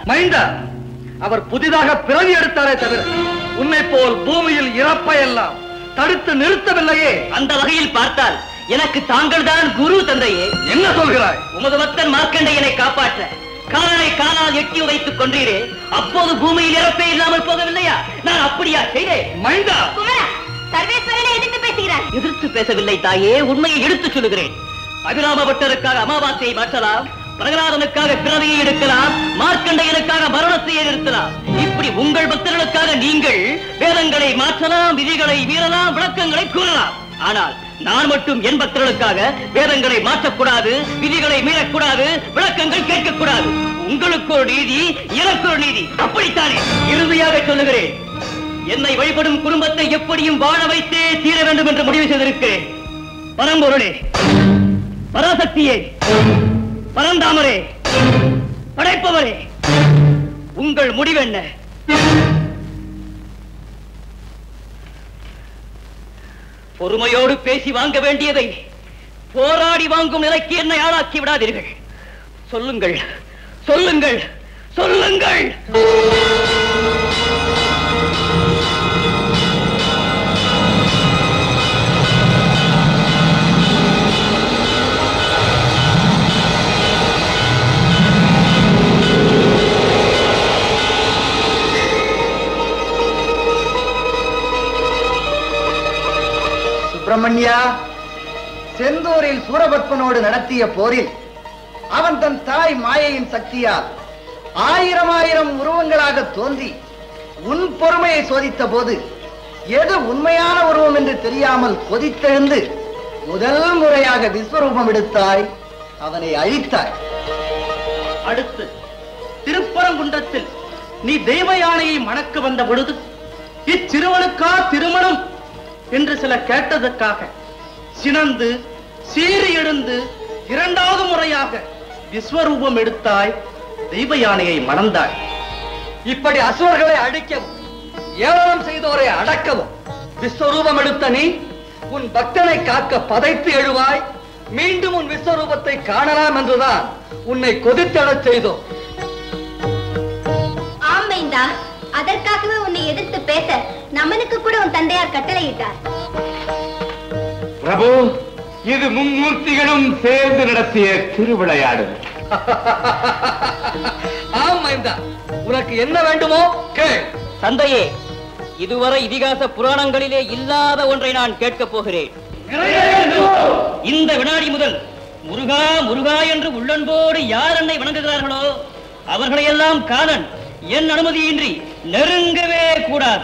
மைந்தா அவர் புதிதாக பிறவி எடுத்தாரே தவிர உன்னை போல் பூமியில் இறப்பை எல்லாம் தடுத்து நிறுத்தவில்லையே அந்த வகையில் பார்த்தால் எனக்கு தாங்கள் தான் குரு தந்தையே என்ன சொல்கிறாய் உமது பக்தன் மார்க்கண்டையனை காப்பாற்ற காலனை காலால் எட்டி வைத்துக் கொன்றீரே அப்போது பூமியில் இறப்பே இல்லாமல் போகவில்லையா நான் அப்படியா செய்தேன் மைந்தா குமரா சர்வேஸ்வரனை எதிர்த்து பேசுகிறார் எதிர்த்து பேசவில்லை தாயே உண்மையை எடுத்துச் சொல்லுகிறேன் அபிராம பட்டருக்காக அமாவாசையை மாற்றலாம் பிரகலாதனுக்காக பிறவியை எடுக்கலாம் மார்க்கண்டையனுக்காக மரணத்தையே நிறுத்தலாம் இப்படி உங்கள் பக்தர்களுக்காக நீங்கள் வேதங்களை மாற்றலாம் விதிகளை மீறலாம் விளக்கங்களை கூறலாம் ஆனால் நான் மட்டும் என் பக்தர்களுக்காக வேதங்களை மாற்றக்கூடாது விதிகளை மீறக்கூடாது விளக்கங்கள் கேட்கக்கூடாது உங்களுக்கு ஒரு நீதி எனக்கு ஒரு நீதி அப்படித்தானே இறுதியாக சொல்லுகிறேன் என்னை வழிபடும் குடும்பத்தை எப்படியும் வாழ வைத்தே தீர வேண்டும் என்று முடிவு செய்திருக்கிறேன் பரம்பொருளே பராசக்தியே பரந்தாமரே படைப்பவரே உங்கள் முடிவென்ன பொறுமையோடு பேசி வாங்க வேண்டியதை போராடி வாங்கும் நிலைக்கு என்னை ஆளாக்கி விடாதீர்கள் சொல்லுங்கள் சொல்லுங்கள் சொல்லுங்கள் சுப்பிரமணியா செந்தூரில் சூரபத்மனோடு நடத்திய போரில் அவன் தன் தாய் மாயையின் சக்தியால் ஆயிரம் ஆயிரம் உருவங்களாக தோன்றி உன் பொறுமையை சோதித்த போது எது உண்மையான உருவம் என்று தெரியாமல் கொதித்தெழுந்து முதல் முறையாக விஸ்வரூபம் எடுத்தாய் அவனை அழித்தாய் அடுத்து திருப்பரங்குன்றத்தில் நீ தெய்வ யானையை மணக்க வந்த பொழுது இச்சிறுவனுக்கா திருமணம் என்று சில கேட்டதற்காக சினந்து சீறி எழுந்து இரண்டாவது முறையாக விஸ்வரூபம் எடுத்தாய் தெய்வ யானையை மணந்தாய் இப்படி அசுரர்களை அழிக்கவும் ஏளனம் செய்தோரை அடக்கவும் விஸ்வரூபம் எடுத்த நீ உன் பக்தனை காக்க பதைத்து எழுவாய் மீண்டும் உன் விஸ்வரூபத்தை காணலாம் என்றுதான் உன்னை கொதித்தெழச் செய்தோம் ஆமைந்தா அதற்காகவே உன்னை எதிர்த்து பேச நமனுக்கு கூட உன் தந்தையார் கட்டளையிட்டார் பிரபு இது மும்மூர்த்திகளும் சேர்ந்து நடத்திய திருவிளையாடு ஆம் மைந்தா உனக்கு என்ன வேண்டுமோ கேள் தந்தையே இதுவரை இதிகாச புராணங்களிலே இல்லாத ஒன்றை நான் கேட்கப் போகிறேன் இந்த வினாடி முதல் முருகா முருகா என்று உள்ளன்போடு யார் என்னை வணங்குகிறார்களோ அவர்களையெல்லாம் காலன் என் அனுமதியின்றி நெருங்கவே கூடாது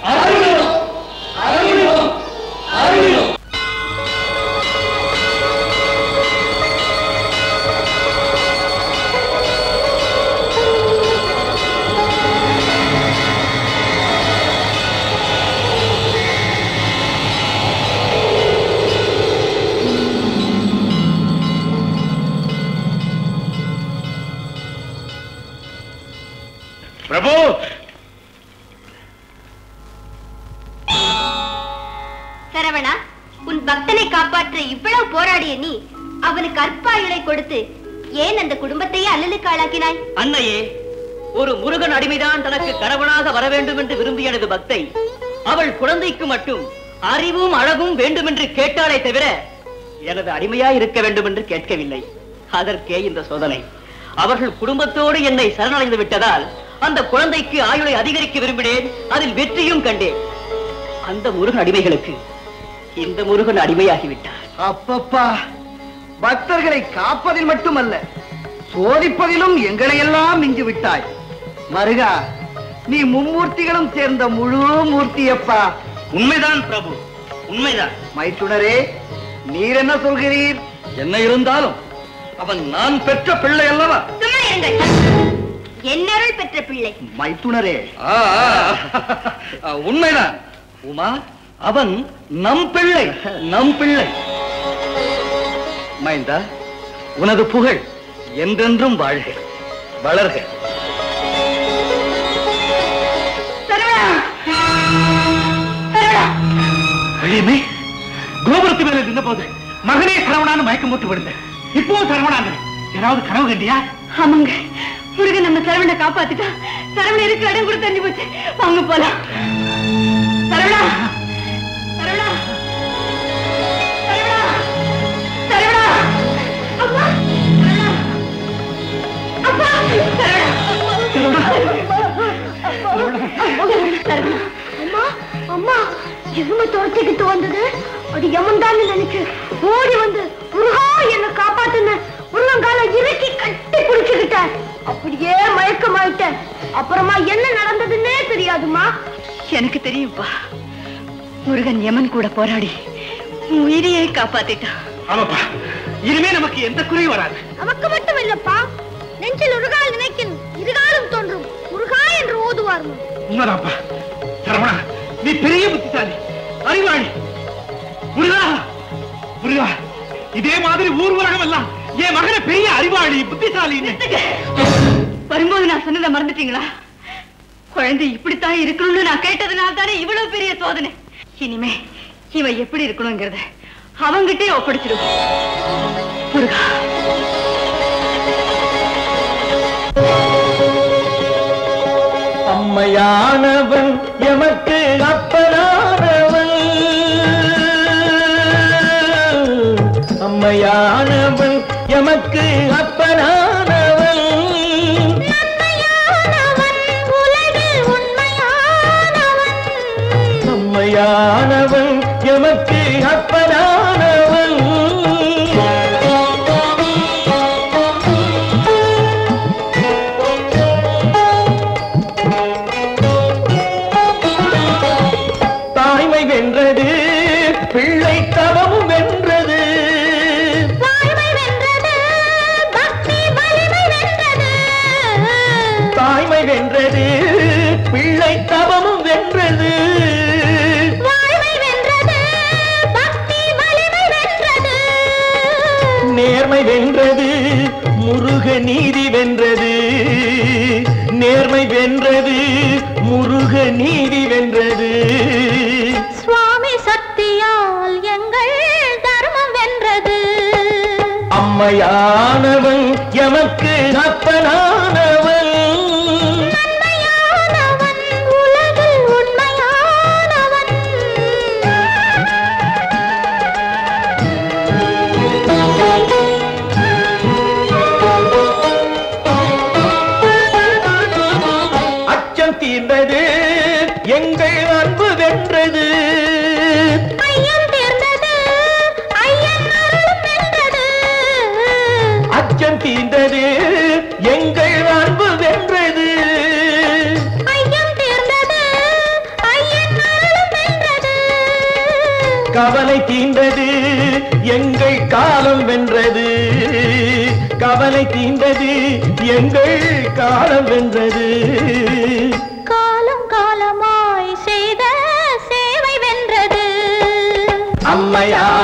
பிரபு சரவணா உன் பக்தனை காப்பாற்ற இவ்வளவு போராடிய நீ அவனுக்கு அற்பாயுளை கொடுத்து ஏன் அந்த குடும்பத்தையே அல்லலுக்கு ஆளாக்கினாய் அன்னையே ஒரு முருகன் அடிமைதான் தனக்கு கணவனாக வர வேண்டும் என்று விரும்பிய எனது பக்தை அவள் குழந்தைக்கு மட்டும் அறிவும் அழகும் வேண்டும் என்று கேட்டாலே தவிர எனது அடிமையா இருக்க வேண்டும் என்று கேட்கவில்லை அதற்கே இந்த சோதனை அவர்கள் குடும்பத்தோடு என்னை சரணடைந்து விட்டதால் அந்த குழந்தைக்கு ஆயுளை அதிகரிக்க விரும்பினேன் அதில் வெற்றியும் கண்டேன் அந்த முருகன் அடிமைகளுக்கு இந்த முருகன் அடிமையாகிவிட்டார் அப்பப்பா பக்தர்களை காப்பதில் மட்டுமல்ல சோதிப்பதிலும் எங்களை எல்லாம் மிஞ்சி விட்டாய் மருகா நீ மும்மூர்த்திகளும் சேர்ந்த முழு மூர்த்தியப்பா உண்மைதான் பிரபு உண்மைதான் மைத்துனரே நீர் என்ன சொல்கிறீர் என்ன இருந்தாலும் அவன் நான் பெற்ற பிள்ளை அல்லவா சும்மா இருங்கள் என்னருள் பெற்ற பிள்ளை மைத்துனரே ஆ, ஆ, உண்மைதான் உமா அவன் நம் பிள்ளை நம் பிள்ளை மைந்தா உனது புகழ் என்றென்றும் வாழ்க வளர்க வெளியுமே கோபுரத்து மேல நின்ற போது மகனே சரவணான்னு மயக்கம் போட்டு விழுந்தேன் இப்போ சரவணாங்க ஏதாவது கனவு கண்டியா ஆமாங்க முருகன் நம்ம சரவணை காப்பாத்திட்டா சரவண இருக்கு இடம் கூட தண்ணி போச்சு வாங்க போலாம் சரவணா சரவணா சரவணா சரவணா அம்மா சரவணா அப்பா சரவணா அம்மா அம்மா எருமை துரத்திக்கிட்டு வந்தது அது யமன்தான் நினைச்சு ஓடி வந்து முருகா என்ன காப்பாத்துன முருகங்கால இறுக்கி கட்டி பிடிச்சுக்கிட்டேன் அப்படியே மயக்கமாயிட்டேன் அப்புறமா என்ன நடந்ததுன்னே தெரியாதுமா எனக்கு தெரியும்பா முருகன் யமன் கூட போராடி உன் உயிரையே காப்பாத்திட்டான் ஆமாப்பா இனிமே நமக்கு எந்த குறையும் வராது நமக்கு மட்டும் இல்லப்பா நெஞ்சில் உருகால் நினைக்கும் இருகாலும் தோன்றும் முருகா என்று ஓதுவார் உண்மைதான்ப்பா சரவணா நீ பெரிய புத்திசாலி அறிவாளி முருகா முருகா இதே மாதிரி ஊர் உலகம் எல்லாம் என் மகனை பெரிய அறிவாளி புத்திசாலி வரும்போது நான் சொன்னதை மறந்துட்டீங்களா குழந்தை இப்படித்தான் இருக்கணும்னு நான் கேட்டதுனால தானே இவ்வளவு பெரிய சோதனை இனிமே இவன் எப்படி இருக்கணுங்கிறத அவங்கிட்டே ஒப்படைச்சிடுவோம் முருகா அம்மையானவன் எமக்கு அப்பனானவன் அம்மையானவன் எமக்கு அப்பனானவன் அம்மையானவன் எமக்கு அப்பனானவன் தாய்மை வென்றது பிள்ளை தவமும் வென்றது தாய்மை வென்றது பிள்ளை தவமும் வென்றது நேர்மை வென்றது முருக நீதி வென்றது நேர்மை வென்றது முருக நீதி வென்றது சுவாமி சக்தியால் எங்கள் தர்மம் வென்றது அம்மையானவன் எமக்கு அப்பனானவன் உண்மையானவன் உலகில் உண்மையானவன் அச்சம் தீர்ந்தது எங்கள் அன்பு வென்றது ஐயம் தீர்ந்தது ஐயன் அருளும் வென்றது அச்சம் தீர்ந்தது எங்கள் அன்பு வென்றது ஐயம் தீர்ந்தது ஐயன் அருளும் வென்றது கவலை தீர்ந்தது எங்கள் காலம் வென்றது கவலை தீர்ந்தது எங்கள் காலம் வென்றது காலம் காலமாய் செய்த சேவை வென்றது அம்மையா